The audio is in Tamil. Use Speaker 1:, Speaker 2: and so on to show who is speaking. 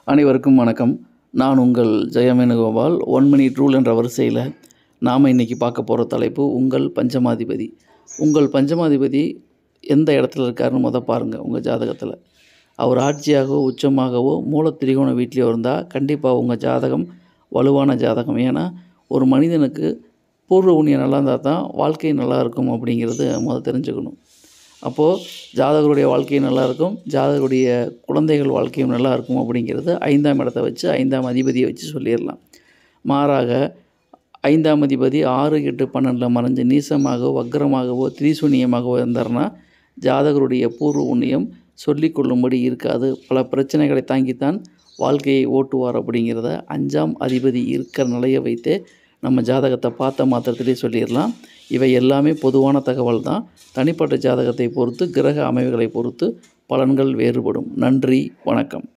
Speaker 1: அனைவருக்கும் வணக்கம் நான் உங்கள் ஜெயமேனுகோபால் ஒன் மினிட் ரூல் என்ற வரிசையில் நாம் இன்றைக்கி பார்க்க போகிற தலைப்பு உங்கள் பஞ்சமாதிபதி உங்கள் பஞ்சமாதிபதி எந்த இடத்துல இருக்காருன்னு முத பாருங்கள் உங்கள் ஜாதகத்தில் அவர் ஆட்சியாகவோ உச்சமாகவோ மூலத்திரிகோண வீட்லேயோ இருந்தால் கண்டிப்பாக உங்கள் ஜாதகம் வலுவான ஜாதகம் ஏன்னா ஒரு மனிதனுக்கு பூர்வ புண்ணியம் நல்லா இருந்தால் தான் வாழ்க்கை நல்லா இருக்கும் அப்படிங்கிறது முதல் தெரிஞ்சுக்கணும் அப்போது ஜாதகருடைய வாழ்க்கையும் நல்லா இருக்கும் ஜாதகருடைய குழந்தைகள் வாழ்க்கையும் நல்லா இருக்கும் அப்படிங்கிறது ஐந்தாம் இடத்தை வச்சு ஐந்தாம் அதிபதியை வச்சு சொல்லிடலாம் மாறாக ஐந்தாம் அதிபதி ஆறு எட்டு பன்னெண்டில் மறைஞ்சு நீசமாகவோ வக்கரமாகவோ திரிசூனியமாகவோ இருந்தார்னா ஜாதகருடைய பூர்வ புண்ணியம் சொல்லிக்கொள்ளும்படி இருக்காது பல பிரச்சனைகளை தாங்கித்தான் வாழ்க்கையை ஓட்டுவார் அப்படிங்கிறத அஞ்சாம் அதிபதி இருக்கிற நிலையை வைத்தே நம்ம ஜாதகத்தை பார்த்த மாத்திரத்திலே சொல்லிடலாம் இவை எல்லாமே பொதுவான தகவல் தான் தனிப்பட்ட ஜாதகத்தை பொறுத்து கிரக அமைவுகளை பொறுத்து பலன்கள் வேறுபடும் நன்றி வணக்கம்